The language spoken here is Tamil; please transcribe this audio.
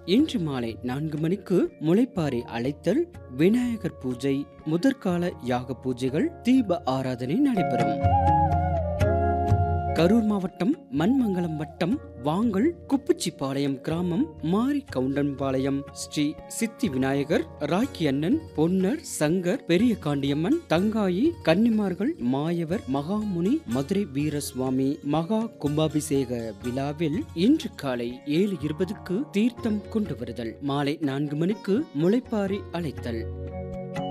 இன்று மாலை நான்கு மணிக்கு முளைப்பாரி அழைத்தல் விநாயகர் பூஜை முதற்கால யாக பூஜைகள் தீப ஆராதனை நடைபெறும் கரூர் மாவட்டம் மண்மங்கலம் வட்டம் வாங்கல் குப்புச்சிப்பாளையம் கிராமம் மாரி கவுண்டன்பாளையம் ஸ்ரீ சித்தி விநாயகர் ராக்கி அண்ணன் பொன்னர் சங்கர் பெரிய காண்டியம்மன் தங்காயி கன்னிமார்கள் மாயவர் மகாமுனி மதுரை வீரசுவாமி மகா கும்பாபிஷேக விழாவில் இன்று காலை ஏழு இருபதுக்கு தீர்த்தம் கொண்டு வருதல் மாலை நான்கு மணிக்கு முளைப்பாரி அழைத்தல்